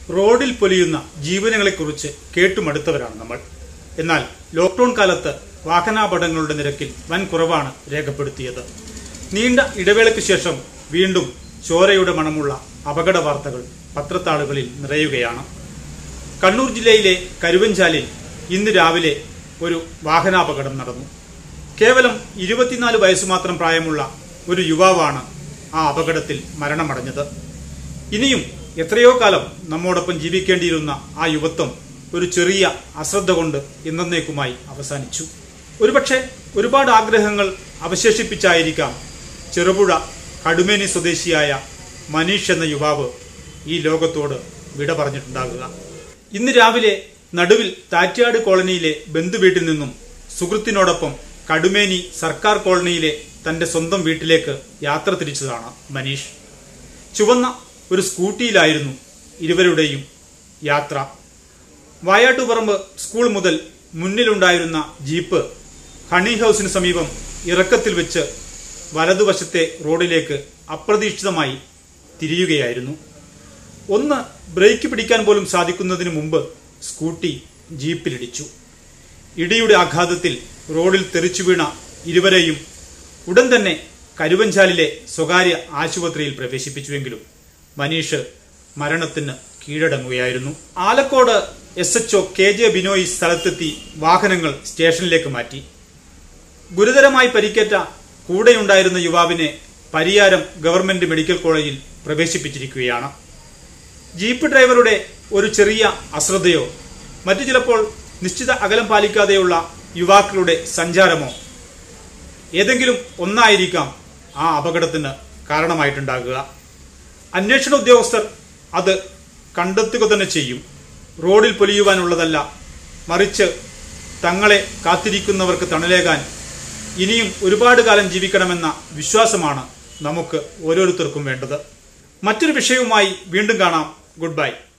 റോഡിൽ പൊലിയുന്ന ജീവനുകളെക്കുറിച്ച് കേട്ടുമടുത്തവരാണ് നമ്മൾ എന്നാൽ ലോക്ക്ഡൌൺ കാലത്ത് വാഹനാപകടങ്ങളുടെ നിരക്കിൽ വൻ കുറവാണ് രേഖപ്പെടുത്തിയത് നീണ്ട ഇടവേളയ്ക്ക് ശേഷം വീണ്ടും ചോരയുടെ മണമുള്ള അപകട വാർത്തകൾ പത്രത്താളുകളിൽ നിറയുകയാണ് കണ്ണൂർ ജില്ലയിലെ കരുവഞ്ചാലിൽ ഇന്ന് രാവിലെ ഒരു വാഹനാപകടം നടന്നു കേവലം ഇരുപത്തിനാല് വയസ്സ് മാത്രം പ്രായമുള്ള ഒരു യുവാവാണ് ആ അപകടത്തിൽ മരണമടഞ്ഞത് ഇനിയും എത്രയോ കാലം നമ്മോടൊപ്പം ജീവിക്കേണ്ടിയിരുന്ന ആ യുവത്വം ഒരു ചെറിയ അശ്രദ്ധ കൊണ്ട് എന്നേക്കുമായി അവസാനിച്ചു ഒരുപക്ഷെ ഒരുപാട് ആഗ്രഹങ്ങൾ അവശേഷിപ്പിച്ചായിരിക്കാം ചെറുപുഴ കടുമേനി സ്വദേശിയായ മനീഷ് എന്ന യുവാവ് ഈ ലോകത്തോട് വിട പറഞ്ഞിട്ടുണ്ടാകുക ഇന്ന് രാവിലെ നടുവിൽ താറ്റ്യാട് കോളനിയിലെ ബന്ധുവീട്ടിൽ നിന്നും സുഹൃത്തിനോടൊപ്പം കടുമേനി സർക്കാർ കോളനിയിലെ തന്റെ സ്വന്തം വീട്ടിലേക്ക് യാത്ര തിരിച്ചതാണ് മനീഷ് ചുവന്ന ഒരു സ്കൂട്ടിയിലായിരുന്നു ഇരുവരുടെയും യാത്ര വായാട്ടുപറമ്പ് സ്കൂൾ മുതൽ മുന്നിലുണ്ടായിരുന്ന ജീപ്പ് ഹണി ഹൗസിന് സമീപം ഇറക്കത്തിൽ വെച്ച് വലതുവശത്തെ റോഡിലേക്ക് അപ്രതീക്ഷിതമായി തിരിയുകയായിരുന്നു ഒന്ന് ബ്രേക്ക് പിടിക്കാൻ പോലും സാധിക്കുന്നതിന് മുമ്പ് സ്കൂട്ടി ജീപ്പിലിടിച്ചു ഇടിയുടെ ആഘാതത്തിൽ റോഡിൽ തെറിച്ചു വീണ ഇരുവരെയും ഉടൻ തന്നെ കരുവഞ്ചാലിലെ സ്വകാര്യ ആശുപത്രിയിൽ പ്രവേശിപ്പിച്ചുവെങ്കിലും മനീഷ് മരണത്തിന് കീഴടങ്ങുകയായിരുന്നു Alakode S H K J Binoy സ്ഥലത്തെത്തി വാഹനങ്ങൾ സ്റ്റേഷനിലേക്ക് മാറ്റി ഗുരുതരമായി പരിക്കേറ്റ കൂടെയുണ്ടായിരുന്ന യുവാവിനെ പരിയാരം ഗവൺമെന്റ് മെഡിക്കൽ കോളേജിൽ പ്രവേശിപ്പിച്ചിരിക്കുകയാണ് ജീപ്പ് ഡ്രൈവറുടെ ഒരു ചെറിയ അശ്രദ്ധയോ മറ്റു ചിലപ്പോൾ നിശ്ചിത അകലം പാലിക്കാതെയുള്ള യുവാക്കളുടെ സഞ്ചാരമോ ഏതെങ്കിലും ഒന്നായിരിക്കാം ആ അപകടത്തിന് കാരണമായിട്ടുണ്ടാകുക അന്വേഷണ ഉദ്യോഗസ്ഥർ അത് കണ്ടെത്തുക തന്നെ ചെയ്യും റോഡിൽ പൊലിയുവാനുള്ളതല്ല മറിച്ച് തങ്ങളെ കാത്തിരിക്കുന്നവർക്ക് തണലേകാൻ ഇനിയും ഒരുപാട് കാലം ജീവിക്കണമെന്ന വിശ്വാസമാണ് നമുക്ക് ഓരോരുത്തർക്കും വേണ്ടത് മറ്റൊരു വിഷയവുമായി വീണ്ടും കാണാം ഗുഡ് ബൈ